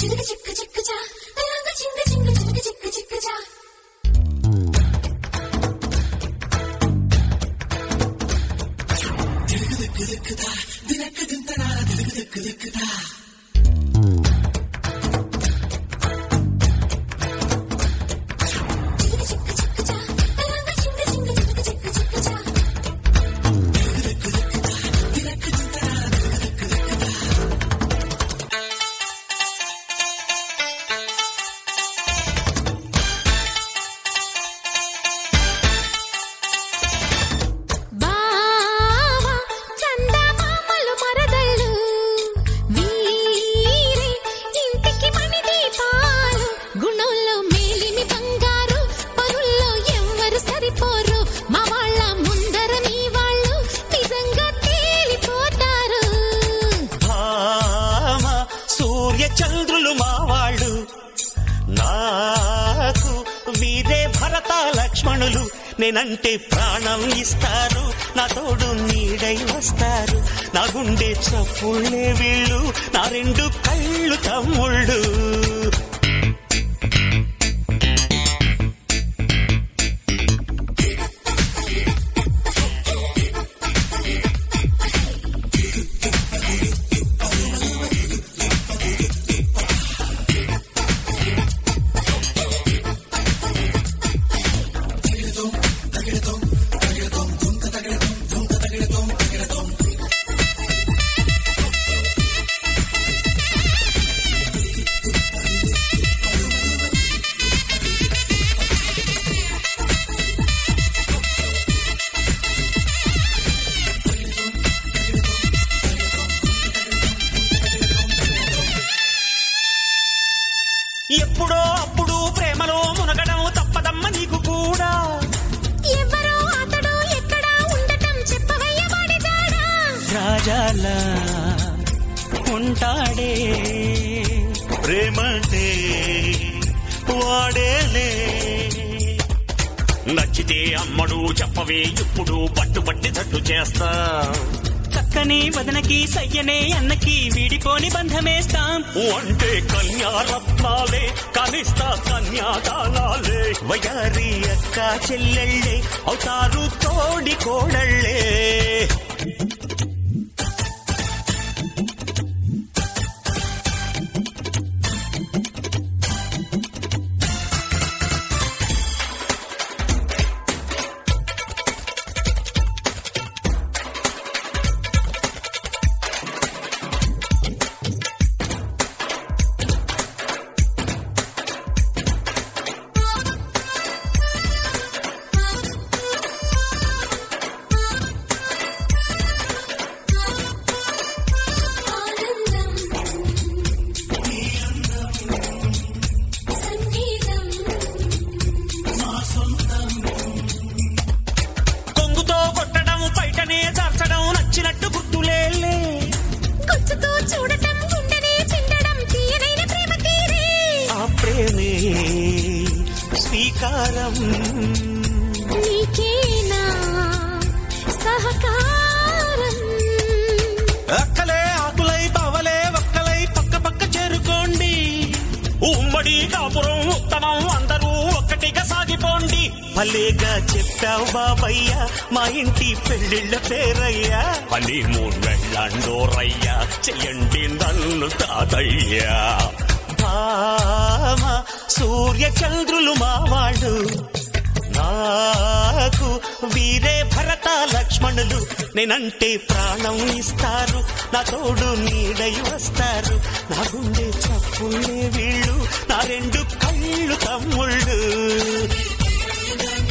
చిలుక చిక్క చిక్క చా తరంగ చింగ చింగ చిలుక చిక్క చిక్క చా చిలుక చిక్క చిక్క చా తరంగ చింగ చింగ చిలుక చిక్క చిక్క చా బావా చందమామలు మరదళ్ళు వీరే ఇంటికి మణి దీపాలు గుణంలో మేలిమి బంగారు పరుల్లో ఎవ్వరు సరిపోరు మా వాళ్ళ ముందర నీ వాళ్ళు నిజంగా తేలిపోతారు భామ సూర్య చంద్రులు మావాళ్ళు నాకు వీరే భరత లక్ష్మణులు నేనంటే ప్రాణం ఇస్తారు నా తోడు నీడై వస్తారు నా గుండె చప్పుళ్ళే వీళ్ళు నా రెండు కళ్ళు తమ్ముళ్ళు ఎప్పుడో అప్పుడు ప్రేమలో మునగడం తప్పదమ్మ నీకు కూడా ఎవరో అతడు ఎక్కడా ఉండటం చెప్పవయ్య వాడిదాడా రాజాలా ఉంటాడే ప్రేమంటే వాడేలే నచ్చితే అమ్మడు చెప్పవే ఇప్పుడు పట్టుబట్టి తట్టు చేస్తా చక్కని వదనకి సయ్యనే అన్నకి వీడిపోని బంధమేస్తాం అంటే కన్యారత్నాలే కనిస్తా కన్యాదానాలే వయారి అక్క చెల్లెళ్ళే అవుతారు తోడి కోడళ్ళే ఆనందం సంగీతం కొంగుతో కొట్టడం బయటనే చార్చడం నచ్చినట్టు గుర్తులేలే గుచ్చుతో చూడటం గుండెనే చిండడం తీయనైన ప్రేమ తీరే ఆ ప్రేమే స్వీకారం నీకేనా సహకారం అక్కలే ఆకులై పవలే ఒక్కలై పక్క పక్క చేరుకోండి ఉమ్మడి కాపురం ఉత్తమం అందరూ ఒక్కటిగా సాగిపోండి భలేగా చెప్పావు బాబయ్య మా ఇంటి పెళ్ళిళ్ళ పేరయ్యా అని మూడు వెళ్ళండోరయ్యా చెయ్యండి నన్ను తాతయ్యా భామ సూర్య చంద్రులు మావాళ్ళు నాకు వీరే భరత లక్ష్మణులు నేనంటే ప్రాణం ఇస్తారు నా తోడు నీడై వస్తారు నా గుండె చప్పుళ్ళే వీళ్ళు నా రెండు కళ్ళు తమ్ముళ్ళు